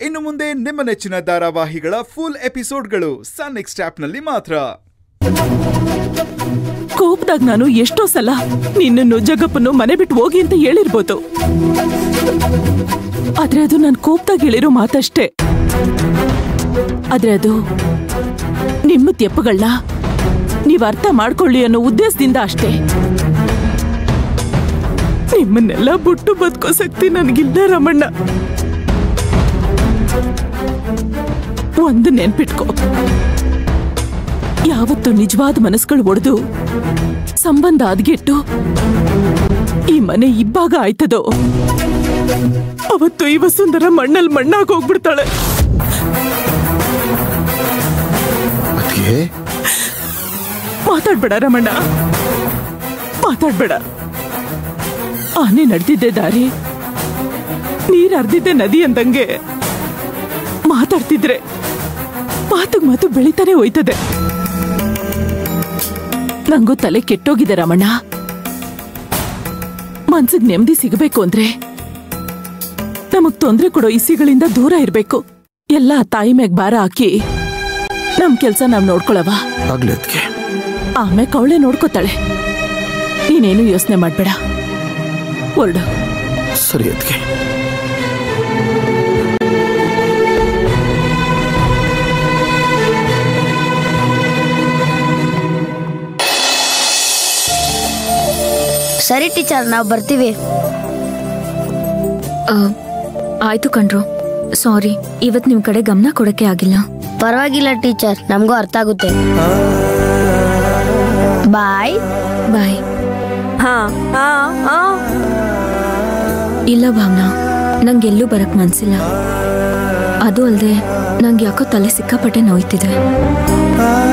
ಇನ್ನು ಮುಂದೆ ನಿಮ್ಮ ನೆಚ್ಚಿನ ಧಾರಾವಾಹಿಗಳ ಫುಲ್ ಎಪಿಸೋಡ್ಗಳು ಸನ್ ನೆಕ್ಸ್ಟ್ ಆಪ್ನಲ್ಲಿ ಮಾತ್ರ ಕೋಪದಾಗ ನಾನು ಎಷ್ಟೋ ಸಲ ನಿನ್ನನ್ನು ಜಗಪ್ಪನ್ನು ಮನೆ ಬಿಟ್ಟು ಹೋಗಿ ಅಂತ ಹೇಳಿರ್ಬೋದು ಆದ್ರೆ ಅದು ನಾನು ಕೋಪದಾಗ ಹೇಳಿರೋ ಮಾತಷ್ಟೇ ಆದ್ರೆ ಅದು ನಿಮ್ಮ ತೆಪ್ಪಗಳನ್ನ ನೀವ್ ಅರ್ಥ ಮಾಡ್ಕೊಳ್ಳಿ ಅನ್ನೋ ಉದ್ದೇಶದಿಂದ ಅಷ್ಟೇ ನಿಮ್ಮನ್ನೆಲ್ಲ ಬಿಟ್ಟು ಬದುಕೋ ಶಕ್ತಿ ನನಗಿಲ್ಲ ರಮಣ್ಣ ಒಂದು ನೆನ್ಪಿಟ್ಕೋ ಯಾವತ್ತು ನಿಜವಾದ ಮನಸ್ಸುಗಳು ಒಡೆದು ಸಂಬಂಧ ಅದ್ಗೆಟ್ಟು ಈ ಮನೆ ಇಬ್ಬಾಗ ಆಯ್ತದೋ ಅವತ್ತು ಈ ವಸುಂಧರ ಮಣ್ಣಲ್ಲಿ ಮಣ್ಣಾಗಿ ಹೋಗ್ಬಿಡ್ತಾಳೆ ಅದ್ಕೆ ಮಾತಾಡ್ಬೇಡ ರಮಣ್ಣ ಮಾತಾಡ್ಬೇಡ ಆನೆ ನಡೆದಿದ್ದೆ ದಾರಿ ನೀರ್ ಹರಿದಿದ್ದೆ ನದಿ ಅಂದಂಗೆ ಮಾತಾಡ್ತಿದ್ರೆ ಮಾತುಗ್ ಮಾತು ಬೆಳಿತಾನೆ ಹೋಯ್ತದೆ ನಂಗೂ ತಲೆ ಕೆಟ್ಟೋಗಿದೆ ರಮಣ್ಣ ಮನ್ಸಿಗ್ ನೆಮ್ಮದಿ ಸಿಗಬೇಕು ಅಂದ್ರೆ ನಮಗ್ ತೊಂದ್ರೆ ಕೊಡೋ ಇಸಿಗಳಿಂದ ದೂರ ಇರ್ಬೇಕು ಎಲ್ಲ ಆ ತಾಯಿ ಮ್ಯಾಗ್ ಭಾರ ಹಾಕಿ ನಮ್ ಕೆಲ್ಸ ನಾವ್ ನೋಡ್ಕೊಳವ ಆಗ್ಲಿ ಅದ್ಕೆ ಆಮೇಲೆ ಅವಳೆ ನೋಡ್ಕೋತಾಳೆ ನೀನೇನು ಯೋಚನೆ ಮಾಡ್ಬೇಡ ಹೊರಡು ಸರಿ ಅದ್ಕೆ ಸರಿ ಟೀಚರ್ ನಾವು ಬರ್ತೀವಿ ಆ, ಆಯ್ತು ಕಣ್ರು ಸಾರಿ ಇವತ್ತು ನಿಮ್ ಕಡೆ ಗಮನ ಕೊಡಕ್ಕೆ ಆಗಿಲ್ಲ ಪರವಾಗಿಲ್ಲ ಟೀಚರ್ ನಮಗೂ ಅರ್ಥ ಆಗುತ್ತೆ ಬಾಯ್ ಬಾಯ್ ಇಲ್ಲ ಭಾವನಾ ನಂಗೆ ಎಲ್ಲೂ ಬರಕ್ ಮನ್ಸಿಲ್ಲ ಅದು ಅಲ್ಲದೆ ನಂಗೆ ಯಾಕೋ ತಲೆ ಸಿಕ್ಕಾಪಟ್ಟೆ ನೋಯ್ತಿದೆ ಆ